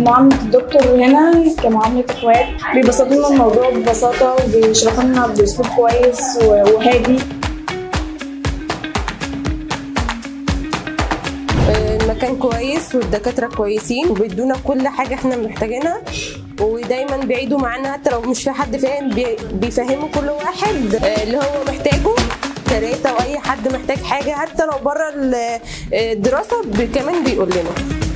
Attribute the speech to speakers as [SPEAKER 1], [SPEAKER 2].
[SPEAKER 1] معاملة الدكتور هنا كمعاملة اخوات بيبسطوا لنا الموضوع ببساطة وبيشرحوا لنا بأسلوب كويس وهادي
[SPEAKER 2] المكان كويس والدكاترة كويسين وبيدونا كل حاجة احنا محتاجينها ودايما بيعيدوا معانا حتى لو مش في حد فاهم بي- بيفهموا كل واحد آه، اللي هو محتاجه ثلاثة واي حد محتاج حاجة حتى لو بره ال- الدراسة بي- كمان بيقول لنا